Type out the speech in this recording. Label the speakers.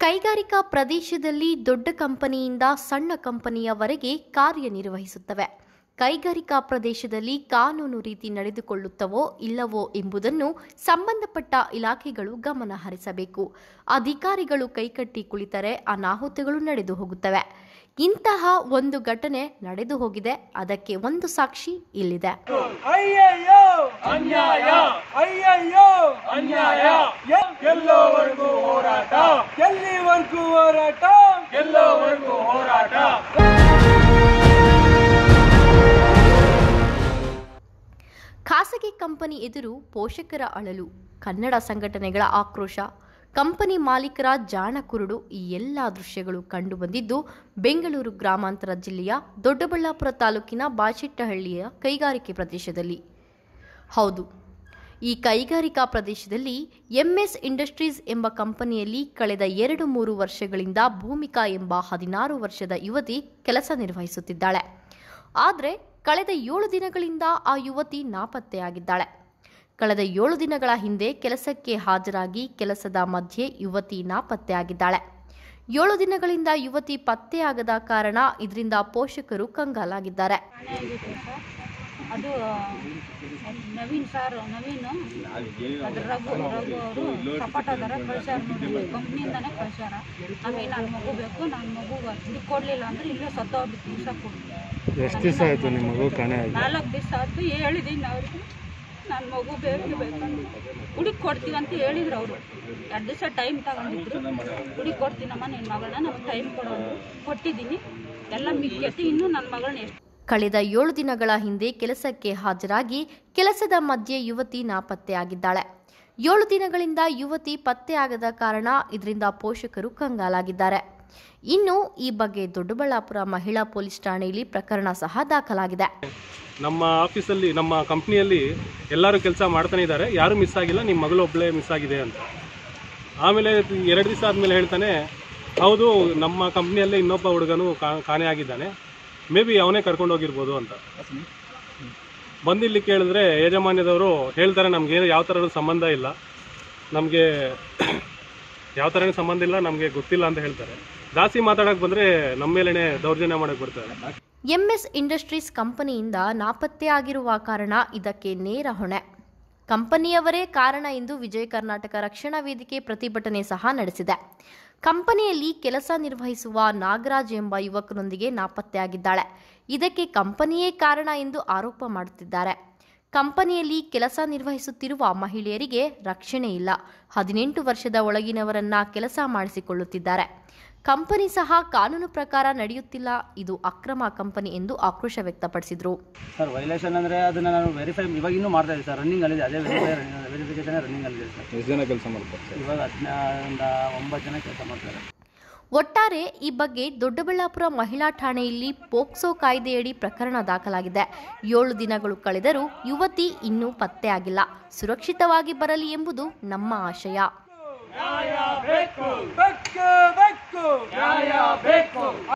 Speaker 1: ಕೈಗಾರಿಕಾ ಪ್ರದೇಶದಲ್ಲಿ ದೊಡ್ಡ ಕಂಪನಿಯಿಂದ ಸಣ್ಣ ಕಂಪನಿಯವರೆಗೆ ಕಾರ್ಯನಿರ್ವಹಿಸುತ್ತವೆ ಕೈಗಾರಿಕಾ ಪ್ರದೇಶದಲ್ಲಿ ಕಾನೂನು ರೀತಿ ನಡೆದುಕೊಳ್ಳುತ್ತವೋ ಇಲ್ಲವೋ ಎಂಬುದನ್ನು ಸಂಬಂಧಪಟ್ಟ ಇಲಾಖೆಗಳು ಗಮನ ಹರಿಸಬೇಕು ಅಧಿಕಾರಿಗಳು ಕೈಕಟ್ಟಿ ಕುಳಿತರೆ ಅನಾಹುತಗಳು ನಡೆದು ಹೋಗುತ್ತವೆ ಇಂತಹ ಒಂದು ಘಟನೆ ನಡೆದು ಹೋಗಿದೆ ಅದಕ್ಕೆ ಒಂದು ಸಾಕ್ಷಿ ಇಲ್ಲಿದೆ
Speaker 2: ಅಯ್ಯಯ್ಯೋ ಅನ್ಯಾಯ ಅಯ್ಯಯ್ಯೋ ಅನ್ಯಾಯ ಗೆಲ್ಲೋವರೆಗೂ ಹೋರಾಟ ಗೆಲ್ಲಿವರೆಗೂ ಹೋರಾಟ ಗೆಲ್ಲೋವರೆಗೂ ಹೋರಾಟ
Speaker 1: ಖಾಸಗಿ ಕಂಪನಿ ಎದುರು ಪೋಷಕರ ಅಳಲು ಕನ್ನಡ ಸಂಘಟನೆಗಳ ಆಕ್ರೋಶ ಕಂಪನಿ ಮಾಲೀಕರ ಜಾಣ ಕುರುಡು ಈ ಎಲ್ಲ ದೃಶ್ಯಗಳು ಕಂಡುಬಂದಿದ್ದು ಬೆಂಗಳೂರು ಗ್ರಾಮಾಂತರ ಜಿಲ್ಲೆಯ ದೊಡ್ಡಬಳ್ಳಾಪುರ ತಾಲೂಕಿನ ಬಾಚಿಟ್ಟಹಳ್ಳಿಯ ಕೈಗಾರಿಕೆ ಪ್ರದೇಶದಲ್ಲಿ ಹೌದು ಈ ಕೈಗಾರಿಕಾ ಪ್ರದೇಶದಲ್ಲಿ ಎಂಎಸ್ ಇಂಡಸ್ಟ್ರೀಸ್ ಎಂಬ ಕಂಪನಿಯಲ್ಲಿ ಕಳೆದ ಎರಡು ಮೂರು ವರ್ಷಗಳಿಂದ ಭೂಮಿಕಾ ಎಂಬ ಹದಿನಾರು ವರ್ಷದ ಯುವತಿ ಕೆಲಸ ನಿರ್ವಹಿಸುತ್ತಿದ್ದಾಳೆ ಆದರೆ ಕಳೆದ ಏಳು ದಿನಗಳಿಂದ ಆ ಯುವತಿ ನಾಪತ್ತೆಯಾಗಿದ್ದಾಳೆ ಕಳೆದ ಏಳು ದಿನಗಳ ಹಿಂದೆ ಕೆಲಸಕ್ಕೆ ಹಾಜರಾಗಿ ಕೆಲಸದ ಮಧ್ಯೆ ಯುವತಿ ನಾಪತ್ತೆಯಾಗಿದ್ದಾಳೆ ಏಳು ದಿನಗಳಿಂದ ಯುವತಿ ಪತ್ತೆಯಾಗದ ಕಾರಣ ಇದರಿಂದ ಪೋಷಕರು ಕಂಗಾಲಾಗಿದ್ದಾರೆ
Speaker 3: ಮನೆ ಆಗಿತ್ತು ಸರ್ ಅದು ನವೀನ್ ಸರ್ ನವೀನ್ ಅದು ರಘು ರಘು ಅವರು ಸಪಾಟದಾರ ಕಳ್ಸ್ಯಾರ ನೋಡಿ ಕಂಪ್ನಿಯಿಂದನೇ ಕಳ್ಸ್ಯಾರ ನಮಗೆ ನನ್ನ ಮಗು ಬೇಕು ನನ್ನ ಮಗು ಇದು ಕೊಡಲಿಲ್ಲ ಅಂದ್ರೆ ಇಲ್ಲೇ ಸತ್ತೋಗ್ಬಿಟ್ಟು ದಿವಸ ಕೊಡು
Speaker 4: ಎಷ್ಟು ದಿವಸ ಆಯಿತು ನಿಮ್ಮ ಮಗು ಕಾಣೆ ಆಗಿ
Speaker 3: ನಾಲ್ಕು ದಿವಸ ಆಯ್ತು ಹೇಳಿದ್ದೀನಿ ಅವ್ರಿಗೆ ನನ್ನ ಮಗು ಬೇಕು ಬೇಕಂತ ಹುಡುಗಿ ಕೊಡ್ತೀವಿ ಅಂತ ಹೇಳಿದ್ರು ಅವರು ಎರಡು ದಿವಸ ಟೈಮ್ ತಗೊಂಡಿದ್ರು ಹುಡುಗಿ ಕೊಡ್ತೀನಮ್ಮ ನಿನ್ನ ಮಗಳನ್ನ ನಮಗೆ ಟೈಮ್ ಕೊಡೋರು ಕೊಟ್ಟಿದ್ದೀನಿ ಎಲ್ಲ ಮಿಕ್ಕೈತಿ ಇನ್ನೂ ನನ್ನ ಮಗಳನ್ನ ಎಷ್ಟು
Speaker 1: ಕಳೆದ ಏಳು ದಿನಗಳ ಹಿಂದೆ ಕೆಲಸಕ್ಕೆ ಹಾಜರಾಗಿ ಕೆಲಸದ ಮಧ್ಯೆ ಯುವತಿ ನಾಪತ್ತೆಯಾಗಿದ್ದಾಳೆ ಏಳು ದಿನಗಳಿಂದ ಯುವತಿ ಪತ್ತೆಯಾಗದ ಕಾರಣ ಇದರಿಂದ ಪೋಷಕರು ಕಂಗಾಲಾಗಿದ್ದಾರೆ ಇನ್ನು ಈ ಬಗ್ಗೆ ದೊಡ್ಡಬಳ್ಳಾಪುರ ಮಹಿಳಾ ಪೊಲೀಸ್ ಠಾಣೆಯಲ್ಲಿ ಪ್ರಕರಣ ಸಹ ದಾಖಲಾಗಿದೆ
Speaker 4: ನಮ್ಮ ಆಫೀಸಲ್ಲಿ ನಮ್ಮ ಕಂಪ್ನಿಯಲ್ಲಿ ಎಲ್ಲರೂ ಕೆಲಸ ಮಾಡ್ತಾನೆ ಇದ್ದಾರೆ ಯಾರೂ ಮಿಸ್ ಆಗಿಲ್ಲ ನಿಮ್ಮ ಮಗಳು ಒಬ್ಬಳೇ ಮಿಸ್ ಆಗಿದೆ ಅಂತ ಆಮೇಲೆ ಎರಡು ದಿವಸ ಆದಮೇಲೆ ಹೇಳ್ತಾನೆ ಹೌದು ನಮ್ಮ ಕಂಪ್ನಿಯಲ್ಲೇ ಇನ್ನೊಬ್ಬ ಹುಡುಗನು ಕಾ- ಕಾಣೆ ಆಗಿದ್ದಾನೆ ಮೇ ಬಿ ಅವನೇ ಕರ್ಕೊಂಡು ಹೋಗಿರ್ಬೋದು ಅಂತ ಬಂದಿಲ್ಲಿ ಕೇಳಿದ್ರೆ ಯಜಮಾನ್ಯದವರು ಹೇಳ್ತಾರೆ ನಮ್ಗೆ ಯಾವ ಥರದ ಸಂಬಂಧ ಇಲ್ಲ ನಮಗೆ ಯಾವ ಥರನೇ ಸಂಬಂಧ ಇಲ್ಲ ನಮಗೆ ಗೊತ್ತಿಲ್ಲ ಅಂತ ಹೇಳ್ತಾರೆ ಜಾಸ್ತಿ ಮಾತಾಡೋಕೆ ಬಂದರೆ ನಮ್ಮ ಮೇಲೇ ದೌರ್ಜನ್ಯ ಮಾಡೋಕ್ಕೆ ಬರ್ತಾರೆ
Speaker 1: ಎಂಎಸ್ ಇಂಡಸ್ಟ್ರೀಸ್ ಕಂಪನಿಯಿಂದ ನಾಪತ್ತೆಯಾಗಿರುವ ಕಾರಣ ಇದಕ್ಕೆ ನೇರ ಹೊಣೆ ಕಂಪನಿಯವರೇ ಕಾರಣ ಎಂದು ವಿಜಯ ಕರ್ನಾಟಕ ರಕ್ಷಣಾ ವೇದಿಕೆ ಪ್ರತಿಭಟನೆ ಸಹ ನಡೆಸಿದೆ ಕಂಪನಿಯಲ್ಲಿ ಕೆಲಸ ನಿರ್ವಹಿಸುವ ನಾಗರಾಜ್ ಎಂಬ ಯುವಕನೊಂದಿಗೆ ನಾಪತ್ತೆಯಾಗಿದ್ದಾಳೆ ಇದಕ್ಕೆ ಕಂಪನಿಯೇ ಕಾರಣ ಎಂದು ಆರೋಪ ಮಾಡುತ್ತಿದ್ದಾರೆ ಕಂಪನಿಯಲ್ಲಿ ಕೆಲಸ ನಿರ್ವಹಿಸುತ್ತಿರುವ ಮಹಿಳೆಯರಿಗೆ ರಕ್ಷಣೆ ಇಲ್ಲ ಹದಿನೆಂಟು ವರ್ಷದ ಒಳಗಿನವರನ್ನ ಕೆಲಸ ಮಾಡಿಸಿಕೊಳ್ಳುತ್ತಿದ್ದಾರೆ ಕಂಪನಿ ಸಹ ಕಾನೂನು ಪ್ರಕಾರ ನಡೆಯುತ್ತಿಲ್ಲ ಇದು ಅಕ್ರಮ ಕಂಪನಿ ಎಂದು ಆಕ್ರೋಶ ವ್ಯಕ್ತಪಡಿಸಿದರು
Speaker 5: ಸರ್ ವೈಲೇಷನ್ ಅಂದರೆ ಅದನ್ನು ನಾನು ವೆರಿಫೈ ಇವಾಗ ಇನ್ನೂ ಮಾಡ್ತಾ ಇದ್ದೀವಿ ಸರ್ ರನ್ನಿಂಗ್ ಅಲ್ಲಿದೆ ಅದೇ ವೆರಿಫೈ ವೆರಿಫಿಕೇಷನ್ ರನ್ನಿಂಗ್ ಅಲ್ಲಿದೆ ಸರ್
Speaker 4: ಎಷ್ಟು ಜನ ಕೆಲಸ ಮಾಡ್ತಾರೆ
Speaker 5: ಇವಾಗ ಹದಿನ ಒಂದು ಒಂಬತ್ತು ಜನ ಕೆಲಸ ಮಾಡ್ತಾರೆ
Speaker 1: ಒಟ್ಟಾರೆ ಈ ಬಗ್ಗೆ ದೊಡ್ಡಬಳ್ಳಾಪುರ ಮಹಿಳಾ ಠಾಣೆಯಲ್ಲಿ ಪೋಕ್ಸೋ ಕಾಯ್ದೆಯಡಿ ಪ್ರಕರಣ ದಾಖಲಾಗಿದೆ ಏಳು ದಿನಗಳು ಕಳೆದರೂ ಯುವತಿ ಇನ್ನೂ ಪತ್ತೆಯಾಗಿಲ್ಲ ಸುರಕ್ಷಿತವಾಗಿ ಬರಲಿ ಎಂಬುದು ನಮ್ಮ ಆಶಯ
Speaker 2: ಬೇಕು ಬೇಕು ನ್ಯಾಯ ಬೇಕು